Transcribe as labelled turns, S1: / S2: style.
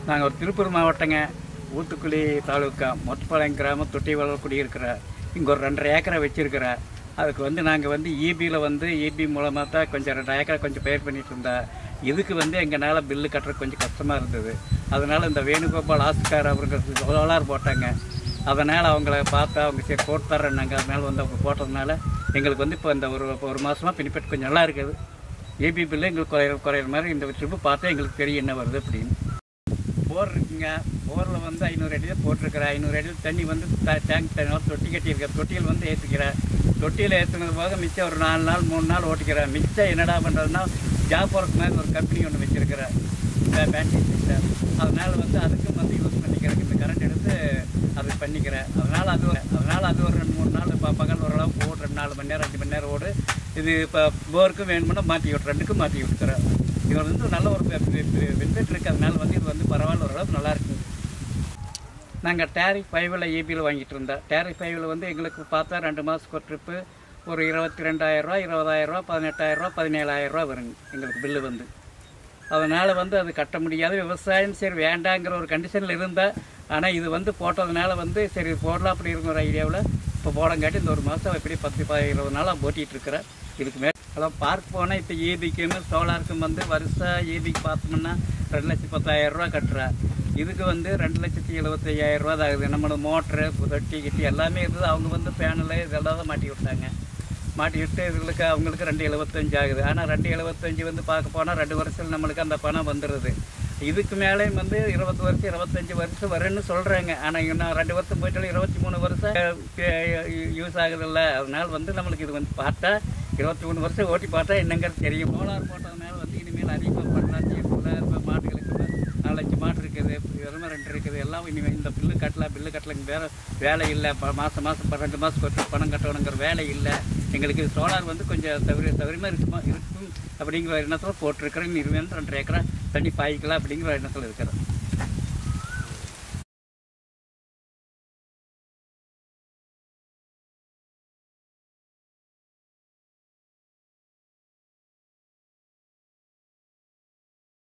S1: நாங்கள் ஒரு திருப்பூர் மாவட்டங்க ஊத்துக்குளி தாலுக்கா மொத்தப்பாளையம் கிராமம் தொட்டிவளர் குடியிருக்கிற இங்கே ஒரு ரெண்டரை ஏக்கரை வச்சிருக்கிற அதுக்கு வந்து நாங்கள் வந்து ஈபியில் வந்து ஈபி மூலமாக தான் கொஞ்சம் ரெண்டு ஏக்கரை கொஞ்சம் பயிர் பண்ணிட்டு இருந்தா இதுக்கு வந்து எங்களால் பில்லு கட்டுறது கொஞ்சம் கஷ்டமாக இருந்தது அதனால் இந்த வேணுகோபால் ஆஸ்கார் அவருக்கு சோலார் போட்டாங்க அதனால் அவங்கள பார்த்தா அவங்க சரி போட்டு தர்றேன்னாங்க அதனால் வந்து அவங்க போட்டதுனால எங்களுக்கு வந்து இப்போ இந்த ஒரு ஒரு மாதமாக பினிஃபிட் கொஞ்சம் நல்லா இருக்குது ஏபி பில்லு எங்களுக்கு குறையிற குறையிற மாதிரி இந்த ட்ரிப்பு பார்த்தா எங்களுக்கு தெரியும் என்ன வருது அப்படின்னு போர் இருக்குங்க போரில் வந்து ஐநூறு அடி தான் போட்டிருக்கிறேன் ஐநூறு அடியில் தண்ணி வந்து ட- டேங்க் தண்ணி தொட்டி கட்டியிருக்கேன் தொட்டியில் வந்து ஏற்றிக்கிறேன் தொட்டியில் ஏற்றுனது போக மிச்சம் ஒரு நாலு நாள் மூணு நாள் ஓட்டிக்கிறேன் மிச்சம் என்னடா பண்ணுறதுன்னா ஜாப் ஒர்க் மாதிரி ஒரு கம்பெனி ஒன்று வச்சுருக்கிறேன் பேட்டரி சிஸ்டம் அதனால் வந்து அதுக்கும் வந்து யூஸ் பண்ணிக்கிறேன் இந்த கரண்ட் எடுத்து அது பண்ணிக்கிறேன் அதனால் அது ஒரு- அதனால் அது ஒரு ரெண்டு மூணு நாள் இப்போ பகல் ஓரளவுக்கு ஓடு ரெண்டு நாலு மணி நேரம் அஞ்சு மணி நேரம் ஓடு இது இப்போ போருக்கும் வேணும்னா மாற்றி விட்டு ரெண்டுக்கும் மாற்றி விட்டுக்கிறேன் இது வந்து நல்ல ஒரு பெனிஃபிட் இருக்குது அதனால வந்து இது வந்து பரவாயில்ல ஓரளவுக்கு நல்லா இருக்கு நாங்கள் டேரிஃப் ஃபைவ்ல ஏபியில் வாங்கிட்டு இருந்தோம் டேரிஃப் ஃபைவ்ல வந்து எங்களுக்கு பார்த்தா ரெண்டு மாதத்துக்கு ஒரு ட்ரிப்பு ஒரு இருபத்தி ரெண்டாயிரரூவா இருபதாயிரரூவா பதினெட்டாயிரரூவா பதினேழாயிரரூவா வருங்க எங்களுக்கு பில்லு வந்து அதனால் வந்து அது கட்ட முடியாது விவசாயம் சரி வேண்டாங்கிற ஒரு கண்டிஷனில் இருந்தால் ஆனால் இது வந்து போட்டதுனால வந்து சரி போடலாம் அப்படி இருக்கிற ஐடியாவில் இப்போ போடங்காட்டி இந்த ஒரு மாதம் எப்படி பத்து ப- இருபது நாளாக ஓட்டிகிட்டு இருக்கிறேன் இதுக்கு மேலே அதான் பார்க் போனால் இப்போ ஏபிக்கும் சோலாருக்கும் வந்து வருஷம் ஏபிக்கு பார்த்தோம்னா ரெண்டு லட்சத்தி பத்தாயிரம் ரூபா கட்டுறேன் இதுக்கு வந்து ரெண்டு லட்சத்தி எழுபத்தையாயிரம் ரூபா தான் ஆகுது நம்மளோட மோட்ரு தொட்டி கிட்டி எல்லாமே இருந்தது அவங்க வந்து பேனலு இதெல்லாம் தான் மாட்டி விட்டாங்க மாட்டி விட்டு இதுகளுக்கு அவங்களுக்கு ரெண்டு எழுபத்தஞ்சு ஆகுது ஆனால் ரெண்டு எழுபத்தஞ்சு வந்து பார்க்க போனால் ரெண்டு வருஷத்தில் நம்மளுக்கு அந்த பணம் வந்துடுது இதுக்கு மேலேயும் வந்து இருபது வருஷம் இருபத்தஞ்சி வருஷம் வரும்னு சொல்கிறாங்க ஆனால் இன்னும் ரெண்டு வருஷம் போயிட்டாலும் இருபத்தி மூணு வருஷம் யூஸ் ஆகுதில்ல அதனால வந்து நம்மளுக்கு இது வந்து பார்த்தா இருபத்தி மூணு வருஷம் ஓட்டி பார்த்தா என்னங்கிறது தெரியும் சோலார் போட்டதுனால வந்து இனிமேல் அதிகமாக பண்ணலாம் செய்யக்கூடாது இப்போ மாட்டுகளுக்கு நாலஞ்சு மாடு இருக்குது எருமை ரெண்டு இருக்குது எல்லாம் இனிமேல் இந்த பில்லு கட்டலாம் பில்லு கட்டலாம் வேறு வேலை இல்லை இப்போ மாதம் மாதம் ரெண்டு மாதத்துக்கு ஒரு பணம் கட்டணுங்கிற வேலை இல்லை எங்களுக்கு சோலார் வந்து கொஞ்சம் சௌகரிய சௌகரியமாக இருக்குமா இருக்கும் அப்படிங்கிற எண்ணத்தில் போட்டிருக்கிறேன் இனிமேல் ரெண்டு ஏக்கரா தண்ணி பாய்க்கலாம் அப்படிங்கிற எண்ணத்தில் இருக்கிறேன்